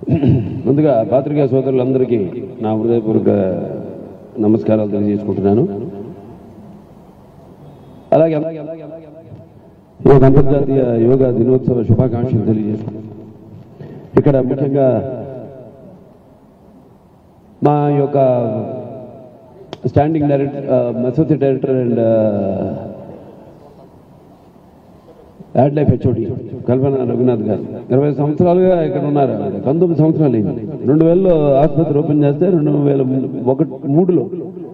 ముందుగా పాత్రికా సోదరులందరికీ నా హృదయపూర్వక నమస్కారాలు తెలియజేసుకుంటున్నాను అలాగే ఈ యొక్క అంతర్జాతీయ యోగా దినోత్సవ శుభాకాంక్షలు తెలియజేసుకుంటున్నాను ఇక్కడ ముఖ్యంగా మా యొక్క standing director associate director and add life HOD Kalpana Raghunath garu ఇరవై సంవత్సరాలుగా ఇక్కడ ఉన్నారు ఆవిడ. పంతొమ్మిది సంవత్సరాలు అయింది రెండు వేలలో ఆసుపత్రి ఓపెన్ చేస్తే రెండు వేల ఒకటి మూడులో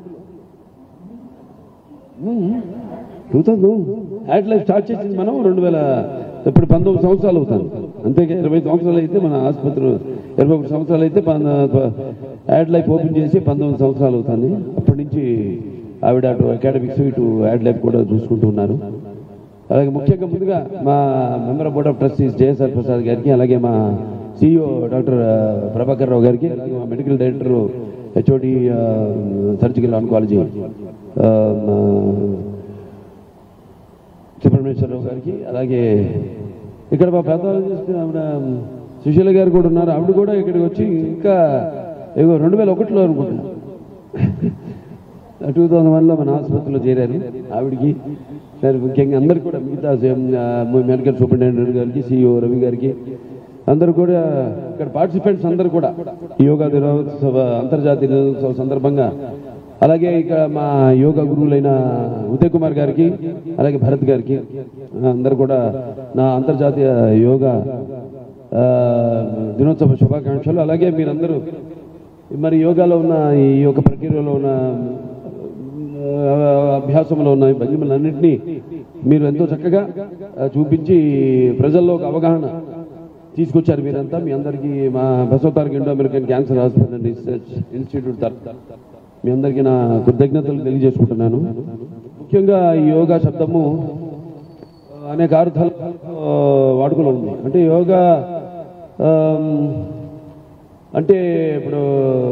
two thousand add life start చేసింది మనం రెండు వేల ఇప్పుడు పంతొమ్మిది సంవత్సరాలు అవుతాను అంతేగా ఇరవై సంవత్సరాలు అయితే మన ఆసుపత్రి ఇరవై ఒకటి సంవత్సరాలు అయితే యాడ్ లైఫ్ ఓపెన్ చేసి పంతొమ్మిది సంవత్సరాలు అవుతుంది అప్పటి నుంచి ఆవిడ అటు అకాడమిక్స్ ఇటు యాడ్ లైఫ్ కూడా చూసుకుంటూ ఉన్నారు అలాగే ముఖ్యంగా ముందుగా మా member of board of trustees జయసార్ ప్రసాద్ గారికి అలాగే మా సిఇఓ డాక్టర్ ప్రభాకర్ రావు గారికి అలాగే మా medical director HOD surgical oncology Subrahmanyeswararao గారికి అలాగే ఇక్కడ మా పెద్దవాళ్ళు చూస్తే ఆవిడ సుశీల గారు కూడా ఉన్నారు ఆవిడ కూడా ఇక్కడికి వచ్చి ఇంకా ఏవో రెండు వేల ఒకటిలో అనుకుంటున్నా టూ థౌజండ్ వన్లో మన ఆసుపత్రిలో చేరారు ఆవిడికి సరే ముఖ్యంగా అందరు కూడా మిగతా మెడికల్ సూపరింటెండెంట్ గారికి సిఇఓ రవి గారికి అందరూ కూడా ఇక్కడ పార్టిసిపెంట్స్ అందరూ కూడా ఈ యోగా దినోత్సవ అంతర్జాతీయ దినోత్సవ సందర్భంగా అలాగే ఇక్కడ మా యోగా గురువులైన ఉదయ్ కుమార్ గారికి అలాగే భరత్ గారికి అందరు కూడా నా అంతర్జాతీయ యోగా ఆ, దినోత్సవ శుభాకాంక్షలు అలాగే మీరందరూ మరి యోగాలో ఉన్న ఈ యొక్క ప్రక్రియలో ఉన్న ఆ, అభ్యాసంలో ఉన్న ఈ భంగిమలన్నింటినీ మీరు ఎంతో చక్కగా ఆ, చూపించి ప్రజల్లో ఒక అవగాహన తీసుకొచ్చారు మీరంతా మీ అందరికీ మా Basavataraka Indo American cancer hospital and research institute తరఫున మీ అందరికీ నా కృతజ్ఞతలు తెలియజేసుకుంటున్నాను ముఖ్యంగా ఈ యోగా శబ్దము అనేక అర్థాలు ఆ, వాడుకలో ఉంది అంటే యోగా ఆమ్, అంటే ఇప్పుడు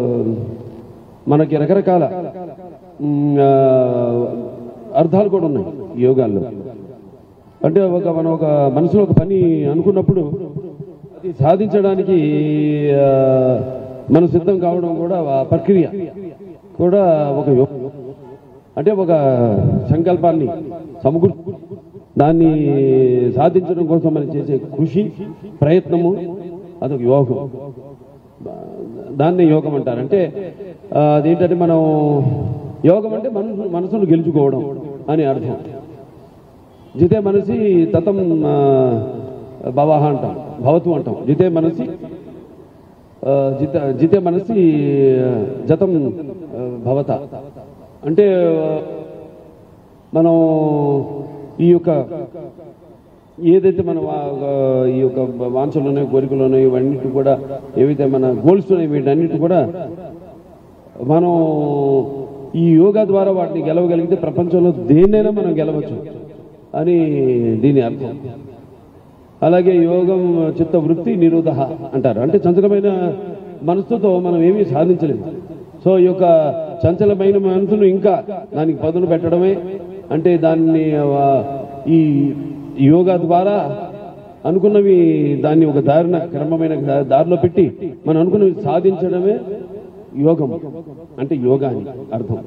మనకి రకరకాల మ్, ఆ, అర్థాలు కూడా ఉన్నాయి ఈ యోగాల్లో అంటే ఒక మనం ఒక మనసులో ఒక పని అనుకున్నప్పుడు అది సాధించడానికి ఆ, మనం సిద్ధం కావడం కూడా ఆ ప్రక్రియ కూడా ఒక యోగ అంటే ఒక సంకల్పాన్ని సమకూర్ దాన్ని సాధించడం కోసం మనం చేసే కృషి ప్రయత్నము అదొక యోగం దాన్ని యోగం అంటారు అంటే ఆ, అదేంటంటే మనం యోగం అంటే మనసు మనసును గెలుచుకోవడం అని అర్థం జితే మనసి తతం ఆ, భవహ అంటాం భవతు అంటాం జితే మనసి ఆ, జిత జితే మనసి ఆ, జతం ఆ, భవత అంటే ఆ, మనం ఈ యొక్క ఏదైతే మన వా- ఈ యొక్క వాంఛలు ఉన్నాయో కోరికలు ఉన్నాయో ఇవన్నిటి కూడా ఏవైతే మన గోల్స్ ఉన్నాయో వీటన్నిటి కూడా మనం ఈ యోగా ద్వారా వాటిని గెలవగలిగితే ప్రపంచంలో దేన్నైనా మనం గెలవచ్చు అని దీని అర్థం అలాగే యోగం చిత్త వృత్తి నిరోధ అంటారు అంటే చంచలమైన మనసుతో మనం ఏమీ సాధించలేము సో ఈ యొక్క చంచలమైన మనసును ఇంకా దానికి పదును పెట్టడమే అంటే దాన్ని ఆ, ఈ యోగా ద్వారా అనుకున్నవి దాన్ని ఒక దారిన క్రమమైన దా- దారిలో పెట్టి మనం అనుకున్నవి సాధించడమే యోగం అంటే యోగా అని అర్థం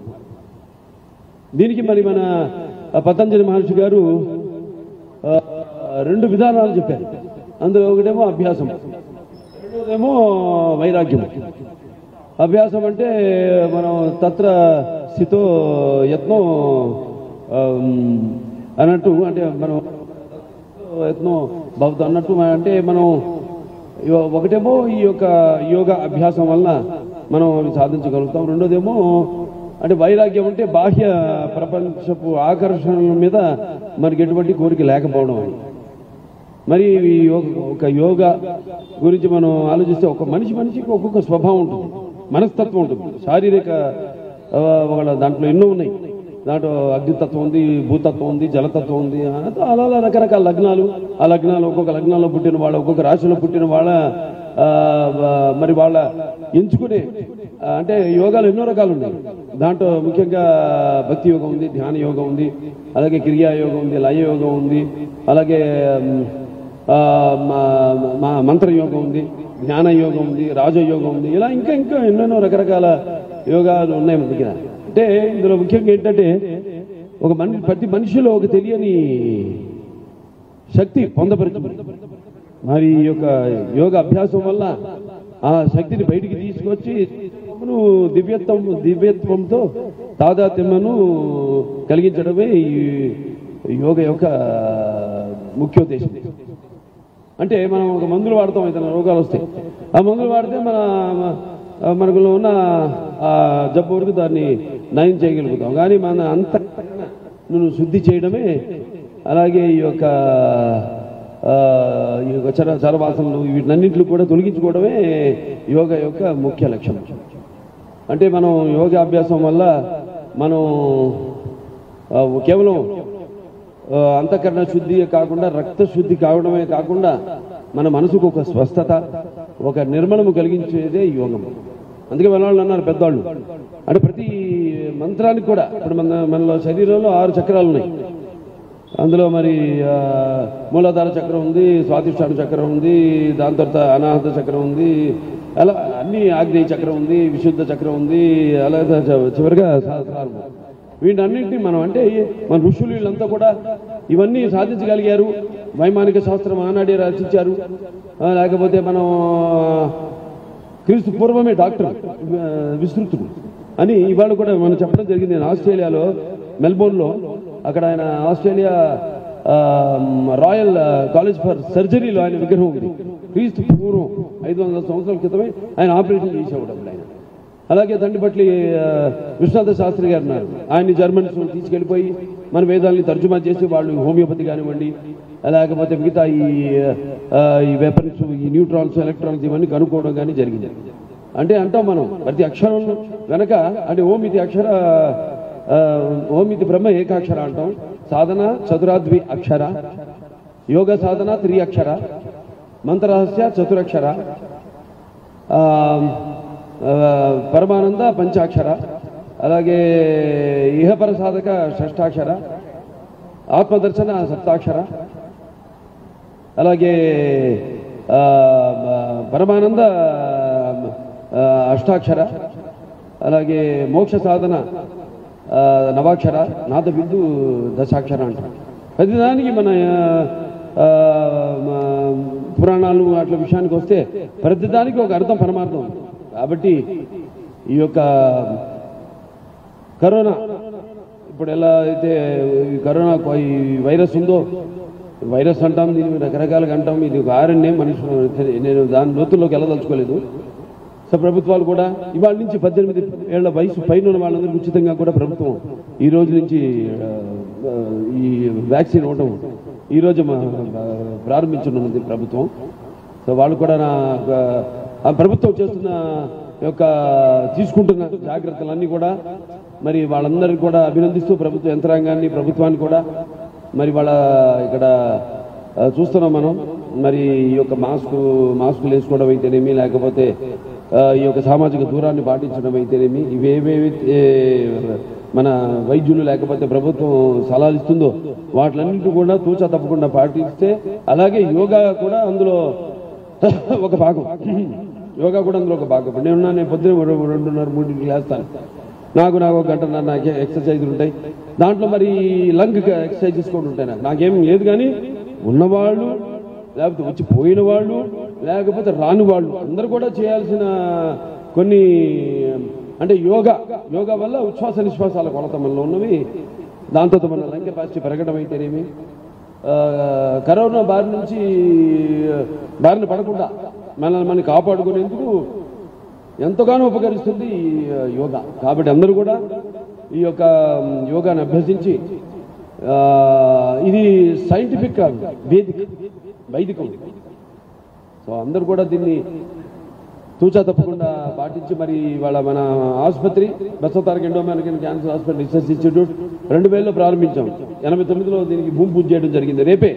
దీనికి మరి మన పతంజలి మహర్షి గారు ఆ, రెండు విధానాలు చెప్పారు అందులో ఒకటేమో అభ్యాసం రెండోదేమో వైరాగ్యం అభ్యాసం అంటే మనం తత్ర స్థితో యత్నం ఆమ్, అన్నట్టు అంటే మనం యత్నం భవతం అన్నట్టు అంటే మనం ఇవ- ఒకటేమో ఈ యొక్క యోగా అభ్యాసం వలన మనం అవి సాధించగలుగుతాం రెండోదేమో అంటే వైరాగ్యం అంటే బాహ్య ప్రపంచపు ఆకర్షణల మీద మనకి ఎటువంటి కోరిక లేకపోవడం అని మరి ఈ యోగ- ఒక యోగా గురించి మనం ఆలోచిస్తే ఒక మనిషి మనిషికి ఒక్కొక్క స్వభావం ఉంటుంది మనస్తత్వం ఉంటుంది శారీరక ఆ, వాళ్ళ దాంట్లో ఎన్నో ఉన్నాయి దాంట్లో అగ్నితత్వం ఉంది భూతత్వం ఉంది జలతత్వం ఉంది ఆ, అలా అలా రకరకాల లగ్నాలు ఆ లగ్నాలు ఒక్కొక్క లగ్నాల్లో పుట్టిన వాళ్ళ ఒక్కొక్క రాశిలో పుట్టిన వాళ్ళ ఆ, వా- మరి వాళ్ళ ఎంచుకునే ఆ, అంటే యోగాలు ఎన్నో రకాలు ఉన్నాయి దాంట్లో ముఖ్యంగా భక్తి యోగం ఉంది ధ్యాన యోగం ఉంది అలాగే క్రియా యోగం ఉంది లయ యోగం ఉంది అలాగే మ్, ఆ, మా- మా మంత్రయోగం ఉంది జ్ఞాన యోగం ఉంది రాజయోగం ఉంది ఇలా ఇంకా ఇంకా ఎన్నెన్నో రకరకాల యోగాలు ఉన్నాయి మన దగ్గర అంటే ఇందులో ముఖ్యంగా ఏంటంటే ఒక మనిషి ప్రతి మనిషిలో ఒక తెలియని శక్తి పొందపరుచుకుంది మరి ఈ యొక్క యోగ అభ్యాసం వల్ల ఆ శక్తిని బయటికి తీసుకొచ్చి నువ్వు దివ్యత్వం దివ్యత్వంతో తాదాత్మ్యను కలిగించడమే ఈ యోగ యొక్క ముఖ్యోద్దేశం అంటే మనం ఒక మందులు వాడతాం అయితే రోగాలు వస్తాయి ఆ మందులు వాడితే మన మనకు ఉన్న ఆ జబ్బు వరకు దాన్ని నయం చేయగలుగుతాం కానీ మన అంత నువ్వు శుద్ధి చేయడమే అలాగే ఈ యొక్క ఆ, ఈ యొక్క చర చరవాసనలు వీటన్నింటిని కూడా తొలగించుకోవడమే యోగ యొక్క ముఖ్య లక్ష్యం అంటే మనం యోగాభ్యాసం వల్ల మనం ఆ, కేవలం ఆ, అంతఃకరణ శుద్ధి కాకుండా రక్త శుద్ధి కావడమే కాకుండా మన మనసుకు ఒక స్వస్థత ఒక నిర్మలము కలిగించేదే యోగం అందుకే మన వాళ్ళు అన్నారు పెద్దవాళ్ళు అంటే ప్రతి మంత్రానికి కూడా ఇప్పుడు మన మనలో శరీరంలో ఆరు చక్రాలు ఉన్నాయి అందులో మరి ఆ, మూలాధార చక్రం ఉంది స్వాధిష్టాన చక్రం ఉంది దాని తర్వాత అనాహత చక్రం ఉంది అలా అన్ని ఆగ్నేయ చక్రం ఉంది విశుద్ధ చక్రం ఉంది అలా చ- చివరిగా సహస్రారం వీటన్నింటినీ మనం అంటే మన ఋషులు వీళ్ళంతా కూడా ఇవన్నీ సాధించగలిగారు వైమానిక శాస్త్రం ఆనాడే రచించారు ఆ, లేకపోతే మనం క్రీస్తు పూర్వమే డాక్టర్ ఆ, విస్తృతుడు అని ఇవాళ కూడా మనం చెప్పడం జరిగింది నేను ఆస్ట్రేలియాలో మెల్బోర్న్లో అక్కడ ఆయన ఆస్ట్రేలియా ఆ, రాయల్ కాలేజ్ ఫర్ సర్జరీలో ఆయన విగ్రహం ఉంది క్రీస్తు పూర్వం ఐదు వందల సంవత్సరాల క్రితమే ఆయన ఆపరేషన్ చేసేవాడు అప్పుడు ఆయన అలాగే దండిపట్లి ఆ, విశ్వనాథ శాస్త్రి గారు ఉన్నారు ఆయన్ని జర్మన్స్ తీసుకెళ్ళిపోయి మన వేదాలని తర్జుమా చేసి వాళ్ళు హోమియోపతి కానివ్వండి లేకపోతే మిగతా ఈ ఆ, ఈ వెపన్స్ ఈ న్యూట్రాన్స్ ఎలక్ట్రాన్స్ ఇవన్నీ కనుక్కోవడం కానీ జరిగింది అంటే అంటాం మనం ప్రతి అక్షరం వెనక అంటే ఓం ఇది అక్షర ఆ, ఓం ఇది బ్రహ్మ ఏకాక్షర అంటాం సాధన చతురాద్వి అక్షర యోగ సాధన త్రి అక్షర మంత్రరహస్య చతురక్షర ఆ, ఆ, పరమానంద పంచాక్షర అలాగే ఇహపర సాధక షష్టాక్షర ఆత్మదర్శన సప్తాక్షర అలాగే ఆ, పరమానంద ఆ, అష్టాక్షర అలాగే మోక్ష సాధన ఆ, నవాక్షర నాద బిందు దశాక్షర అంటారు ప్రతిదానికి మన ఆ, మా పురాణాలు అట్ల విషయానికి వస్తే ప్రతిదానికి ఒక అర్థం పరమార్థం ఉంది. కాబట్టి ఈ యొక్క కరోనా ఇప్పుడు ఎలా అయితే ఈ కరోనా కొ- ఈ వైరస్ ఉందో వైరస్ అంటాం దీన్ని రకరకాలుగా అంటాం ఇది ఒక ఆరణ్యం మనిషి నేను దాని లోతుల్లోకి వెళ్ళదలుచుకోలేదు సో ప్రభుత్వాలు కూడా ఇవాళ నుంచి పద్దెనిమిది ఏళ్ల వయసు పైన ఉన్న వాళ్ళందరికీ ఉచితంగా కూడా ప్రభుత్వం ఈ రోజు నుంచి ఆ, ఆ, ఈ వ్యాక్సిన్ ఇవ్వడం ఈ రోజు మా- ఆ, ప్రారంభించనున్నది ప్రభుత్వం సో వాళ్ళు కూడా నా ఆ ప్రభుత్వం చేస్తున్న యొక్క తీసుకుంటున్న జాగ్రత్తలన్నీ కూడా మరి వాళ్ళందరినీ కూడా అభినందిస్తూ ప్రభుత్వ యంత్రాంగాన్ని ప్రభుత్వాన్ని కూడా మరి వాళ్ళ ఇక్కడ ఆ, చూస్తున్నాం మనం మరి ఈ యొక్క మాస్క్ మాస్కులు వేసుకోవడం అయితేనేమి లేకపోతే ఆ, ఈ యొక్క సామాజిక దూరాన్ని పాటించడం అయితేనేమి ఇవేవేవి ఏ, మన వైద్యులు లేకపోతే ప్రభుత్వం సలహాలు ఇస్తుందో వాటిలన్నింటి కూడా తూచా తప్పకుండా పాటిస్తే అలాగే యోగా కూడా అందులో ఒక భాగం యోగా కూడా అందులో ఒక భాగం ఇప్పుడు నేను నేను పొద్దున రెండు- రెండున్నర మూడింటికి లేస్తాను నాకు నాకు ఒక గంటన్నర నాకు ఎక్సర్సైజులు ఉంటాయి దాంట్లో మరి లంగ్ ఎక్సర్సైజెస్ కూడా ఉంటాయి నాకు నాకేం లేదు కానీ ఉన్నవాళ్ళు లేకపోతే వచ్చి పోయిన వాళ్ళు లేకపోతే రాని వాళ్ళు అందరూ కూడా చేయాల్సిన కొన్ని అంటే యోగా యోగా వల్ల ఉచ్ఛ్వాస నిశ్వాసాల కొలత మనలో ఉన్నవి దాంతో మన లంగ్ కెపాసిటీ పెరగడం అయితేనేమి ఆ, కరోనా బారి నుంచి బారిన పడకుండా మనల్ని మనం కాపాడుకునేందుకు ఎంతగానో ఉపకరిస్తుంది ఈ యోగా కాబట్టి అందరూ కూడా ఈ యొక్క యోగాని అభ్యసించి ఆ, ఇది సైంటిఫిక్ కాదు వేదిక వైదికం సో అందరూ కూడా దీన్ని తూచా తప్పకుండా పాటించి మరి వాళ్ళ మన ఆసుపత్రి Basavataraka Indo American cancer hospital research institute రెండు వేలలో ప్రారంభించాం ఎనభై తొమ్మిదిలో దీనికి భూమి పూజ చేయడం జరిగింది రేపే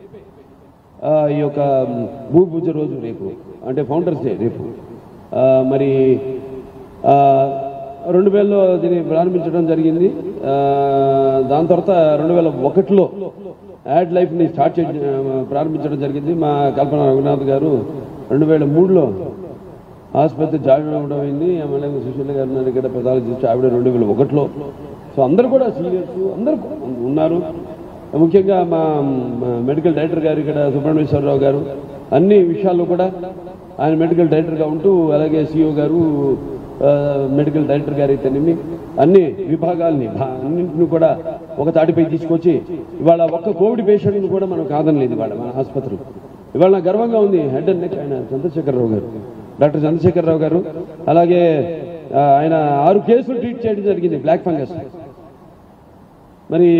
ఆ, ఈ యొక్క భూమి పూజ రోజు రేపు అంటే ఫౌండర్స్ డే రేపు ఆ, మరి ఆ, రెండు వేలలో దీన్ని ప్రారంభించడం జరిగింది ఆ, దాని తర్వాత రెండు వేల ఒకటిలో యాడ్ లైఫ్ని స్టార్ట్ చే ప్రారంభించడం జరిగింది మా కల్పన రఘునాథ్ గారు రెండు వేల మూడులో ఆసుపత్రి జాయిన్ అవ్వడం అయింది ఎమ్మెల్యే సుశీల గారు ఉన్నారు ఇక్కడ పెదాలజిస్ట్ ఆవిడ రెండు వేల ఒకటిలో సో అందరూ కూడా సీనియర్స్ అందరూ ఉన్నారు ముఖ్యంగా మా మా మెడికల్ డైరెక్టర్ గారు ఇక్కడ సుబ్రహ్మణ్యేశ్వరరావు గారు అన్ని విషయాల్లో కూడా ఆయన మెడికల్ డైరెక్టర్గా ఉంటూ అలాగే సిఇఓ గారు ఆ, మెడికల్ డైరెక్టర్ గారు అయితేనేమి అన్ని విభాగాల్ని భా- అన్నింటిని కూడా ఒక తాటిపై తీసుకొచ్చి ఇవాళ ఒక్క కోవిడ్ పేషెంట్ని కూడా మనం కాదనలేదు ఇవాళ మన ఆసుపత్రి ఇవాళ నాకు గర్వంగా ఉంది హెడ్ అండ్ నెక్ ఆయన చంద్రశేఖరరావు గారు డాక్టర్ చంద్రశేఖరరావు గారు అలాగే ఆ, ఆయన ఆరు కేసులు ట్రీట్ చేయడం జరిగింది బ్లాక్ ఫంగస్ మరి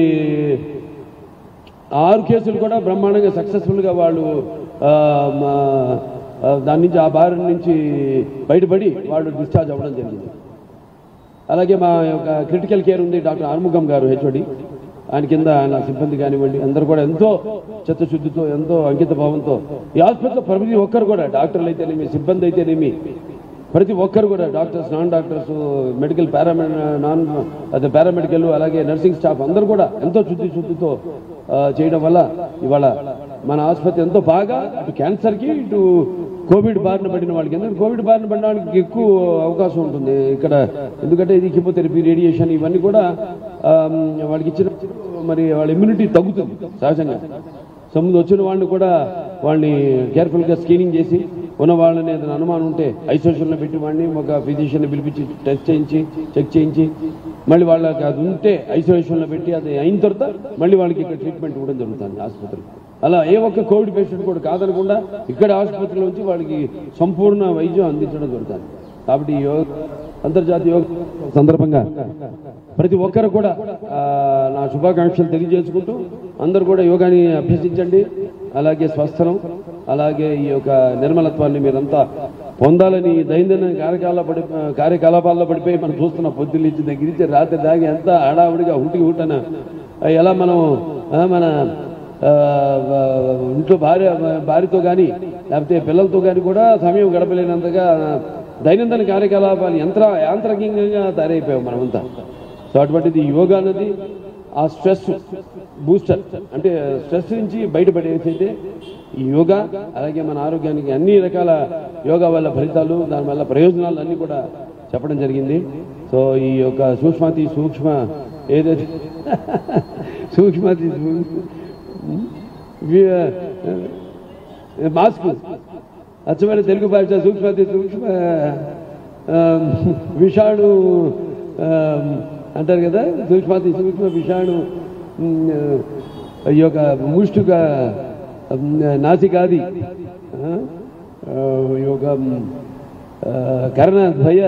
ఆ ఆరు కేసులు కూడా బ్రహ్మాండంగా సక్సెస్ఫుల్గా వాళ్ళు ఆ, మా, ఆ, దాని నుంచి ఆ బారి నుంచి బయటపడి వాళ్ళు డిశ్చార్జ్ అవ్వడం జరిగింది అలాగే మా యొక్క క్రిటికల్ కేర్ ఉంది డాక్టర్ ఆర్ముగం గారు హెచ్ఓడి ఆయన కింద ఆయన సిబ్బంది కానివ్వండి అందరూ కూడా ఎంతో చిత్తశుద్ధితో ఎంతో అంకిత భావంతో ఈ హాస్పిటల్లో ప్రతి ఒక్కరు కూడా డాక్టర్లు అయితేనేమి సిబ్బంది అయితేనేమి ప్రతి ఒక్కరు కూడా డాక్టర్స్ నాన్ డాక్టర్స్ మెడికల్ పారామె నాన్ అదే పారామెడికల్ అలాగే నర్సింగ్ స్టాఫ్ అందరూ కూడా ఎంతో శుద్ధి శుద్ధితో ఆ, చేయడం వల్ల ఇవాళ మన ఆసుపత్రి ఎంతో బాగా అటు క్యాన్సర్కి ఇటు కోవిడ్ బారిన పడిన వాళ్ళకి ఎందుకంటే కోవిడ్ బారిన పడిన వాళ్ళకి ఎక్కువ అవకాశం ఉంటుంది ఇక్కడ ఎందుకంటే ఇది కిమోథెరపీ రేడియేషన్ ఇవన్నీ కూడా ఆమ్, వాళ్ళకి ఇచ్చిన మరి వాళ్ళ ఇమ్యూనిటీ తగ్గుతుంది సహజంగా సో ముందు వచ్చిన వాళ్ళని కూడా వాళ్ళని కేర్ఫుల్గా స్క్రీనింగ్ చేసి ఉన్న వాళ్ళని ఏదైనా అనుమానం ఉంటే ఐసోలేషన్లో పెట్టి వాడిని ఒక ఫిజిషియన్ పిలిపించి టెస్ట్ చేయించి చెక్ చేయించి మళ్ళీ వాళ్ళకి అది ఉంటే ఐసోలేషన్లో పెట్టి అది అయిన తర్వాత మళ్ళీ వాళ్ళకి ఇక్కడ ట్రీట్మెంట్ ఇవ్వడం జరుగుతుంది ఆసుపత్రి అలా ఏ ఒక్క కోవిడ్ పేషెంట్ కూడా కాదనకుండా ఇక్కడ ఆసుపత్రిలో వచ్చి వాళ్ళకి సంపూర్ణ వైద్యం అందించడం జరుగుతుంది కాబట్టి ఈ యోగ అంతర్జాతీయ యోగ సందర్భంగా ప్రతి ఒక్కరు కూడా ఆ, నా శుభాకాంక్షలు తెలియజేసుకుంటూ అందరూ కూడా యోగాని అభ్యసించండి అలాగే స్వస్థనం అలాగే ఈ యొక్క నిర్మలత్వాన్ని మీరంతా పొందాలని ఈ దైనందిన కార్యకాల పడి కార్యకలాపాల్లో పడిపోయి మనం చూస్తున్న పొద్దున్నుంచి దగ్గర నుంచి రాత్రి దాగి ఎంత హడావుడిగా హుటికి హుటన ఎలా మనం ఆ, మన ఆ, ఆ, ఇంట్లో భార్య భార్యతో కానీ లేకపోతే పిల్లలతో కానీ కూడా సమయం గడపలేనంతగా దైనందిన కార్యకలాపాలు యంత్ర యాంత్రికంగా తయారైపోయాం మనమంతా సో అటువంటిది యోగా అన్నది ఆ స్ట్రెస్ బూస్టర్ అంటే స్ట్రెస్ నుంచి బయటపడేసైతే ఈ యోగా అలాగే మన ఆరోగ్యానికి అన్ని రకాల యోగా వల్ల ఫలితాలు దాని వల్ల ప్రయోజనాలు అన్నీ కూడా చెప్పడం జరిగింది సో ఈ యొక్క సూక్ష్మాతి సూక్ష్మ ఏదైతే సూక్ష్మాతి సూక్ష్మ వి- మాస్క్ అచ్చమైన తెలుగు భాష సూక్ష్మతి సూక్ష్మ ఆ, విషాణు ఆ, అంటారు కదా సూక్ష్మతి సూక్ష్మ విషాణు ఉమ్, ఈ యొక్క ముష్టుక ఉమ్, నాసికాది ఆ, ఆ, ఈ యొక్క ఉమ్, ఆ, కర్ణద్వయ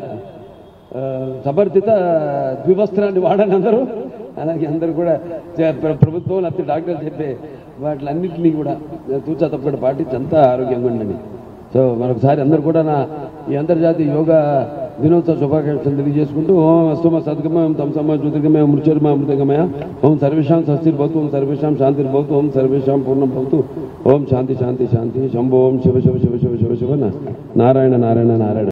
ఆ, సమర్థిత ద్వివస్త్రాన్ని వాడని అందరూ అలాగే అందరూ కూడా చే- ప్ర- ప్రభుత్వం లేకపోతే డాక్టర్లు చెప్పే వాటిలన్నింటినీ కూడా తూచా తప్పకుండా పాటించి అంతా ఆరోగ్యంగా ఉండండి సో మరొకసారి అందరూ కూడా నా ఈ అంతర్జాతీయ యోగా దినోత్సవ శుభాకాంక్షలు తెలియజేసుకుంటూ ఓం అస్తుమ సద్గమయ ఓం తమసమ జ్యోతిర్గమయ మృత్యుర్మ అమృతగమయ ఓం సర్వేషాం స్వస్తిర్భవతు ఓం సర్వేషాం శాంతిర్భవతు ఓం సర్వేషాం పూర్ణం భవతు ఓం శాంతి శాంతి శాంతి శంభో ఓం శివ శివ శివ శివ శివ శివ నా- నారాయణ నారాయణ నారాయణ